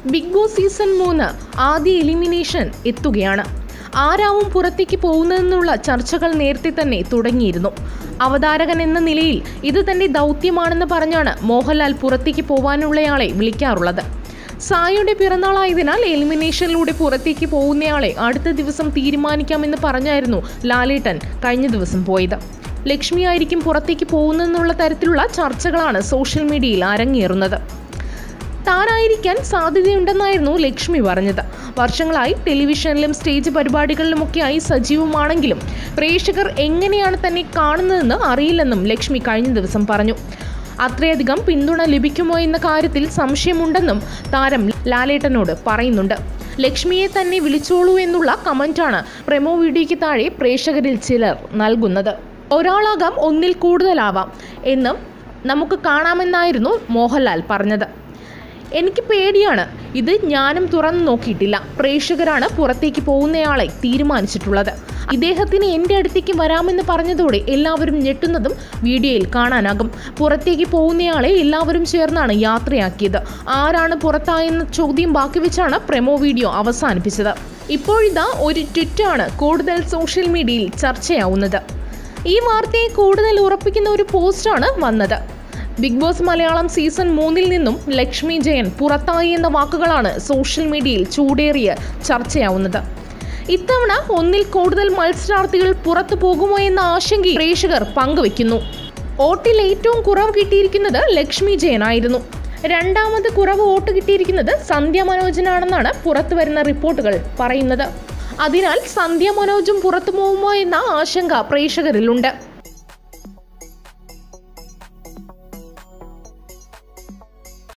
big boss season മൂന്ന് ആദ്യ elimination എത്തുകയാണ് ആരാവും പുറത്തേക്ക് പോകുന്നതെന്നുള്ള ചർച്ചകൾ നേരത്തെ തന്നെ തുടങ്ങിയിരുന്നു അവതാരകൻ എന്ന നിലയിൽ ഇത് തന്റെ ദൗത്യമാണെന്ന് പറഞ്ഞാണ് മോഹൻലാൽ പുറത്തേക്ക് പോവാനുള്ളയാളെ വിളിക്കാറുള്ളത് സായിയുടെ പിറന്നാളായതിനാൽ എലിമിനേഷനിലൂടെ പുറത്തേക്ക് പോകുന്നയാളെ അടുത്ത ദിവസം തീരുമാനിക്കാമെന്ന് പറഞ്ഞായിരുന്നു ലാലേട്ടൻ കഴിഞ്ഞ ദിവസം പോയത് ലക്ഷ്മി ആയിരിക്കും പുറത്തേക്ക് പോകുന്നതെന്നുള്ള തരത്തിലുള്ള ചർച്ചകളാണ് സോഷ്യൽ മീഡിയയിൽ അരങ്ങേറുന്നത് താനായിരിക്കാൻ സാധ്യതയുണ്ടെന്നായിരുന്നു ലക്ഷ്മി പറഞ്ഞത് വർഷങ്ങളായി ടെലിവിഷനിലും സ്റ്റേജ് പരിപാടികളിലുമൊക്കെയായി സജീവമാണെങ്കിലും പ്രേക്ഷകർ എങ്ങനെയാണ് തന്നെ കാണുന്നതെന്ന് അറിയില്ലെന്നും ലക്ഷ്മി കഴിഞ്ഞ ദിവസം പറഞ്ഞു അത്രയധികം പിന്തുണ ലഭിക്കുമോ എന്ന കാര്യത്തിൽ സംശയമുണ്ടെന്നും താരം ലാലേട്ടനോട് പറയുന്നുണ്ട് ലക്ഷ്മിയെ തന്നെ വിളിച്ചോളൂ എന്നുള്ള കമന്റാണ് പ്രമോ വീഡിയോയ്ക്ക് താഴെ പ്രേക്ഷകരിൽ ചിലർ നൽകുന്നത് ഒരാളാകാം ഒന്നിൽ കൂടുതലാവാം എന്നും നമുക്ക് കാണാമെന്നായിരുന്നു മോഹൻലാൽ പറഞ്ഞത് എനിക്ക് പേടിയാണ് ഇത് ഞാനും തുറന്നു നോക്കിയിട്ടില്ല പ്രേക്ഷകരാണ് പുറത്തേക്ക് പോകുന്നയാളെ തീരുമാനിച്ചിട്ടുള്ളത് ഇദ്ദേഹത്തിന് എൻ്റെ അടുത്തേക്ക് വരാമെന്ന് പറഞ്ഞതോടെ എല്ലാവരും ഞെട്ടുന്നതും വീഡിയോയിൽ കാണാനാകും പുറത്തേക്ക് പോകുന്നയാളെ എല്ലാവരും ചേർന്നാണ് യാത്രയാക്കിയത് ആരാണ് പുറത്തായെന്ന ചോദ്യം ബാക്കി വെച്ചാണ് പ്രമോ വീഡിയോ അവസാനിപ്പിച്ചത് ഇപ്പോഴിതാ ഒരു ട്വിറ്റാണ് കൂടുതൽ സോഷ്യൽ മീഡിയയിൽ ചർച്ചയാവുന്നത് ഈ വാർത്തയെ കൂടുതൽ ഉറപ്പിക്കുന്ന ഒരു പോസ്റ്റാണ് വന്നത് ബിഗ് ബോസ് മലയാളം സീസൺ മൂന്നിൽ നിന്നും ലക്ഷ്മി ജയൻ പുറത്തായി എന്ന വാക്കുകളാണ് സോഷ്യൽ മീഡിയയിൽ ചൂടേറിയ ചർച്ചയാവുന്നത് ഇത്തവണ ഒന്നിൽ കൂടുതൽ മത്സരാർത്ഥികൾ പുറത്തു പോകുമോ എന്ന ആശങ്ക പ്രേക്ഷകർ പങ്കുവെക്കുന്നു വോട്ടിൽ ഏറ്റവും കുറവ് കിട്ടിയിരിക്കുന്നത് ലക്ഷ്മി ജയനായിരുന്നു രണ്ടാമത് കുറവ് വോട്ട് കിട്ടിയിരിക്കുന്നത് സന്ധ്യ മനോജനാണെന്നാണ് പുറത്തു വരുന്ന റിപ്പോർട്ടുകൾ പറയുന്നത് അതിനാൽ സന്ധ്യ മനോജും പുറത്തു പോകുമോ എന്ന ആശങ്ക പ്രേക്ഷകരിലുണ്ട്